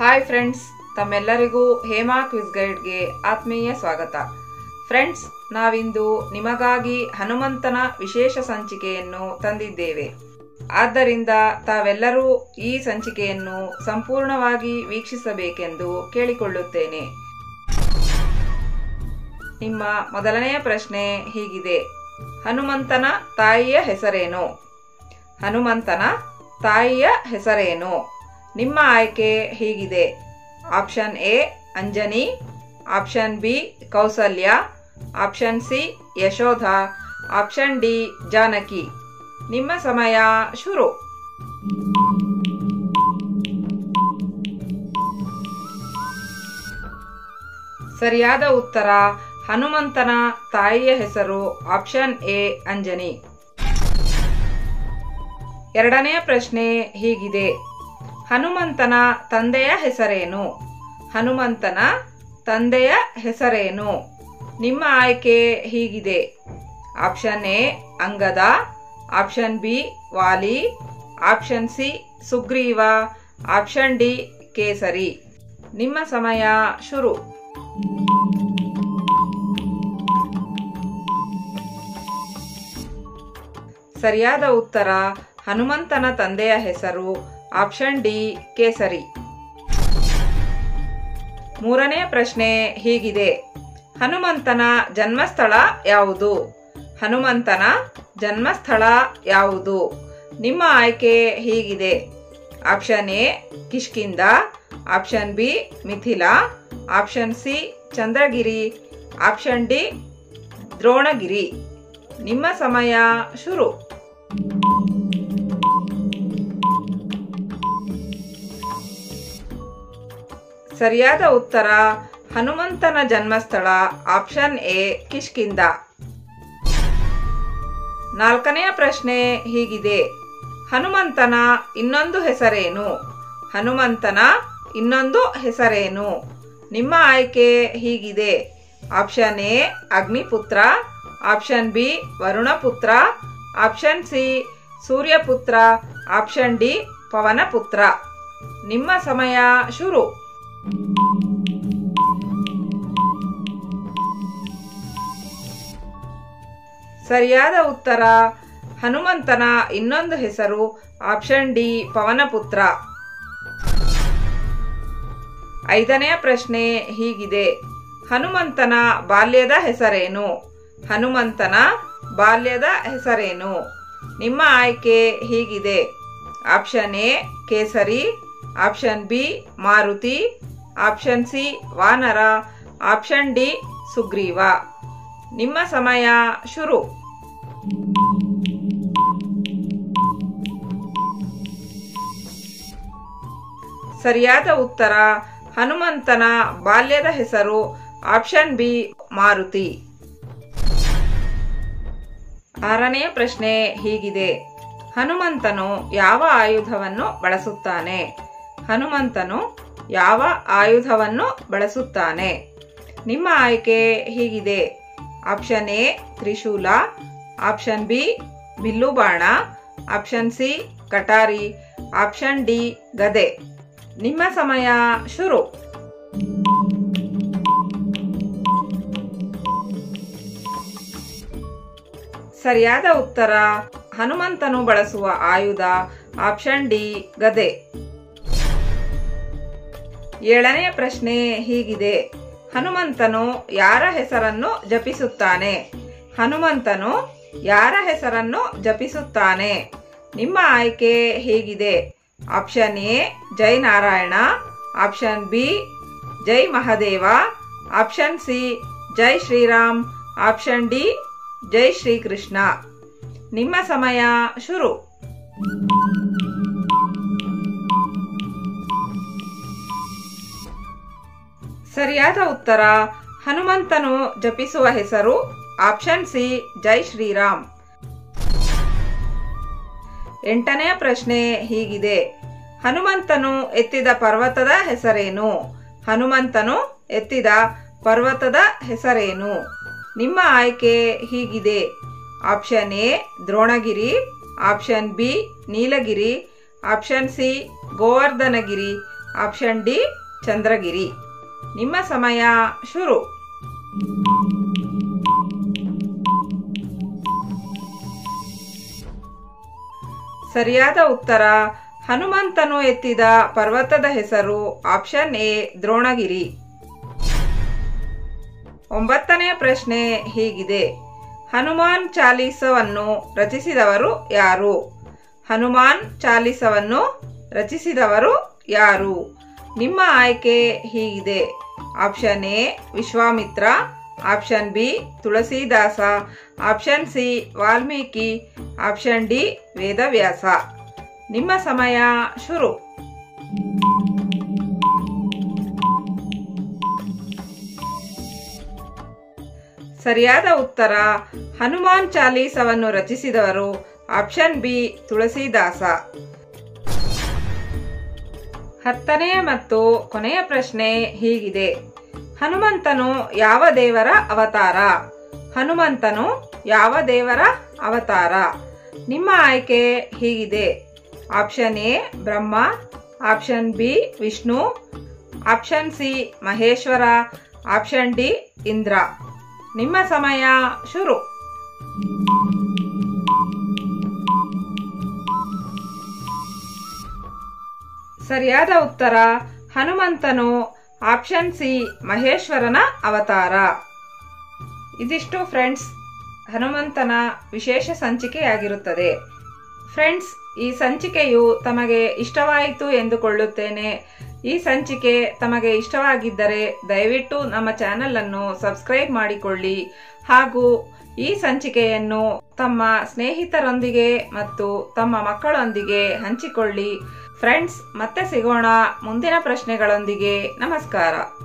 hi friends ತಮ್ಮೆಲ್ಲರಿಗೂ Hema quiz ಗೈಡ್ಗೆ ಆತ್ಮೀಯ ಸ್ವಾಗತ ಫ್ರೆಂಡ್ಸ್ ನಾವಿಂದು ನಿಮಗಾಗಿ ಹನುಮಂತನ ವಿಶೇಷ ಸಂಚಿಕೆಯನ್ನು ತಂದಿದ್ದೇವೆ ಆದ್ದರಿಂದ ತಾವೆಲ್ಲರೂ ಈ ಸಂಚಿಕೆಯನ್ನು ಸಂಪೂರ್ಣವಾಗಿ ವೀಕ್ಷಿಸಬೇಕೆಂದು ಕೇಳಿಕೊಳ್ಳುತ್ತೇನೆ ನಿಮ್ಮ ಮೊದಲನೆಯ ಪ್ರಶ್ನೆ ಹೀಗಿದೆ ಹನುಮಂತನ ತಾಯಿಯ ಹೆಸರೇನು ಹನುಮಂತನ ತಾಯಿಯ ಹೆಸರೇನು ನಿಮ್ಮ ಆಯ್ಕೆ ಹೀಗಿದೆ option A Anjani option B Kausalya option C Yashoda option D Janaki ನಿಮ್ಮ ಸಮಯ ಶುರು ಸರಿಯಾದ ಉತ್ತರ ಹನುಮಂತನ ತಾಯಿಯ ಹೆಸರು ಆಪ್ಷನ್ ಎ ಅಂಜನಿ ಎರಡನೆಯ ಪ್ರಶ್ನೆ ಹೀಗಿದೆ ಹನುಮಂತನ ತಂದೆಯ ಹೆಸರೇನು ಹನುಮಂತನ ತಂದೆಯ ಹೆಸರೇನು ನಿಮ್ಮ ಆಯ್ಕೆ ಹೀಗಿದೆ option A Angada option B Vali option C Sugriva option D Kesari ನಿಮ್ಮ ಸಮಯ ಶುರು ಸರಿಯಾದ ಉತ್ತರ ಹನುಮಂತನ ತಂದೆಯ ಹೆಸರು ಆಪ್ಷನ್ ಡಿ ಕೇಸರಿ ಮೂರನೆಯ ಪ್ರಶ್ನೆ ಹೀಗಿದೆ ಹನುಮಂತನ ಜನ್ಮಸ್ಥಳ ಯಾವುದು ಹನುಮಂತನ ಜನ್ಮಸ್ಥಳ ಯಾವುದು ನಿಮ್ಮ ಆಯ್ಕೆ ಹೀಗಿದೆ option A Kishkindha option B Mithila option C Chandragiri option D Dronagiri ನಿಮ್ಮ ಸಮಯ ಶುರು ಸರಿಯಾದ ಉತ್ತರ ಹನುಮಂತನ ಜನ್ಮಸ್ಥಳ ಆಪ್ಷನ್ ಎ ಕಿಷ್ಕಿಂದ ನಾಲ್ಕನೆಯ ಪ್ರಶ್ನೆ ಹೀಗಿದೆ ಹನುಮಂತನ ಇನ್ನೊಂದು ಹೆಸರೇನು ಹನುಮಂತನ ಇನ್ನೊಂದು ಹೆಸರೇನು ನಿಮ್ಮ ಆಯ್ಕೆ ಹೀಗಿದೆ option A Agniputra option B Varunaputra option C Suryaputra option D Pavanaputra ನಿಮ್ಮ ಸಮಯ ಶುರು ಸರಿಯಾದ ಉತ್ತರ ಹನುಮಂತನ ಇನ್ನೊಂದು ಹೆಸರು ಆಪ್ಷನ್ ಡಿ ಪವನಪುತ್ರ ಐದನೆಯ ಪ್ರಶ್ನೆ ಹೀಗಿದೆ ಹನುಮಂತನ ಬಾಲ್ಯದ ಹೆಸರೇನು ಹನುಮಂತನ ಬಾಲ್ಯದ ಹೆಸರೇನು ನಿಮ್ಮ ಆಯ್ಕೆ ಹೀಗಿದೆ option A Kesari option B Maruti option C ವಾನರ ಆಪ್ಷನ್ ಡಿ ಸುಗ್ರೀವ ನಿಮ್ಮ ಸಮಯ ಶುರು ಸರಿಯಾದ ಉತ್ತರ ಹನುಮಂತನ ಬಾಲ್ಯದ ಹೆಸರು ಆಪ್ಷನ್ ಬಿ ಮಾರುತಿ ಆರನೆಯ ಪ್ರಶ್ನೆ ಹೀಗಿದೆ ಹನುಮಂತನು ಯಾವ ಆಯುಧವನ್ನು ಬಳಸುತ್ತಾನೆ ಹನುಮಂತನು ಯಾವ ಆಯುಧವನ್ನು ಬಳಸುತ್ತಾನೆ ನಿಮ್ಮ ಆಯ್ಕೆ ಹೀಗಿದೆ ಆಪ್ಷನ್ ಎ ತ್ರಿಶೂಲ ಆಪ್ಷನ್ ಬಿ ಬಿಲ್ಲು ಬಾಣ ಆಪ್ಷನ್ ಸಿ ಕಟಾರಿ ಆಪ್ಷನ್ ಡಿ ಗದೆ ನಿಮ್ಮ ಸಮಯ ಶುರು ಸರಿಯಾದ ಉತ್ತರ ಹನುಮಂತನು ಬಳಸುವ ಆಯುಧ ಆಪ್ಷನ್ ಡಿ ಗದೆ ಏಳನೆಯ ಪ್ರಶ್ನೆ ಹೀಗಿದೆ ಹನುಮಂತನು ಯಾರ ಹೆಸರನ್ನು ಜಪಿಸುತ್ತಾನೆ ಹನುಮಂತನು ಯಾರ ಹೆಸರನ್ನು ಜಪಿಸುತ್ತಾನೆ ನಿಮ್ಮ ಆಯ್ಕೆ ಹೀಗಿದೆ ಆಪ್ಷನ್ ಎ ಜೈ ನಾರಾಯಣ ಆಪ್ಷನ್ ಬಿ ಜೈ ಮಹದೇವ ಆಪ್ಷನ್ ಸಿ ಜೈ ಶ್ರೀರಾಮ್ ಆಪ್ಷನ್ ಡಿ ಜೈ ಶ್ರೀಕೃಷ್ಣ ನಿಮ್ಮ ಸಮಯ ಶುರು ಸರಿಯಾದ ಉತ್ತರ ಹನುಮಂತನು ಜಪಿಸುವ ಹೆಸರು ಆಪ್ಷನ್ ಸಿ ಜೈ ಶ್ರೀರಾಮ್ ಎಂಟನೆಯ ಪ್ರಶ್ನೆ ಹೀಗಿದೆ ಹನುಮಂತನು ಎತ್ತಿದ ಪರ್ವತದ ಹೆಸರೇನು ಹನುಮಂತನು ಎತ್ತಿದ ಪರ್ವತದ ಹೆಸರೇನು ನಿಮ್ಮ ಆಯ್ಕೆ ಹೀಗಿದೆ option A Dronagiri option B Nilgiri option C Govardhangiri option D Chandragiri ನಿಮ್ಮ ಸಮಯ ಶುರು ಸರಿಯಾದ ಉತ್ತರ ಹನುಮಂತನು ಎತ್ತಿದ ಪರ್ವತದ ಹೆಸರು ಆಪ್ಷನ್ ಎ ದ್ರೋಣಗಿರಿ ಒಂಬತ್ತನೆಯ ಪ್ರಶ್ನೆ ಹೀಗಿದೆ ಹನುಮಾನ್ ಚಾಲೀಸವನ್ನು ರಚಿಸಿದವರು ಯಾರು ಹನುಮಾನ್ ಚಾಲೀಸವನ್ನು ರಚಿಸಿದವರು ಯಾರು ನಿಮ್ಮ ಆಯ್ಕೆ ಹೀಗಿದೆ option A Vishwamitra option B Tulsidas option C Valmiki option D Vedavyasa ನಿಮ್ಮ ಸಮಯ ಶುರು ಸರಿಯಾದ ಉತ್ತರ ಹನುಮಾನ್ ಚಾಲೀಸವನ್ನು ರಚಿಸಿದವರು ಆಪ್ಷನ್ ಬಿ ತುಳಸಿದಾಸ ಹತ್ತನೆಯ ಮತ್ತು ಕೊನೆಯ ಪ್ರಶ್ನೆ ಹೀಗಿದೆ ಹನುಮಂತನು ಯಾವ ದೇವರ ಅವತಾರ ಹನುಮಂತನು ಯಾವ ದೇವರ ಅವತಾರ ನಿಮ್ಮ ಆಯ್ಕೆ ಹೀಗಿದೆ option A Brahma option B Vishnu option C Maheshwara option D Indra ನಿಮ್ಮ ಸಮಯ ಶುರು ಸರಿಯಾದ ಉತ್ತರ ಹನುಮಂತನು ಆಪ್ಷನ್ ಸಿ ಮಹೇಶ್ವರನ ಅವತಾರ ಇದಿಷ್ಟು ಫ್ರೆಂಡ್ಸ್ ಹನುಮಂತನ ವಿಶೇಷ ಸಂಚಿಕೆಯಾಗಿರುತ್ತದೆ ಫ್ರೆಂಡ್ಸ್ ಈ ಸಂಚಿಕೆಯು ತಮಗೆ ಇಷ್ಟವಾಯಿತು ಎಂದುಕೊಳ್ಳುತ್ತೇನೆ ಈ ಸಂಚಿಕೆ ತಮಗೆ ಇಷ್ಟವಾಗಿದ್ದರೆ ದಯವಿಟ್ಟು ನಮ್ಮ ಚಾನೆಲ್ ಅನ್ನು ಸಬ್ಸ್ಕ್ರೈಬ್ ಮಾಡಿಕೊಳ್ಳಿ ಹಾಗೂ ಈ ಸಂಚಿಕೆಯನ್ನು ತಮ್ಮ ಸ್ನೇಹಿತರೊಂದಿಗೆ ಮತ್ತು ತಮ್ಮ ಮಕ್ಕಳೊಂದಿಗೆ ಹಂಚಿಕೊಳ್ಳಿ ಫ್ರೆಂಡ್ಸ್ ಮತ್ತೆ ಸಿಗೋಣ ಮುಂದಿನ ಪ್ರಶ್ನೆಗಳೊಂದಿಗೆ ನಮಸ್ಕಾರ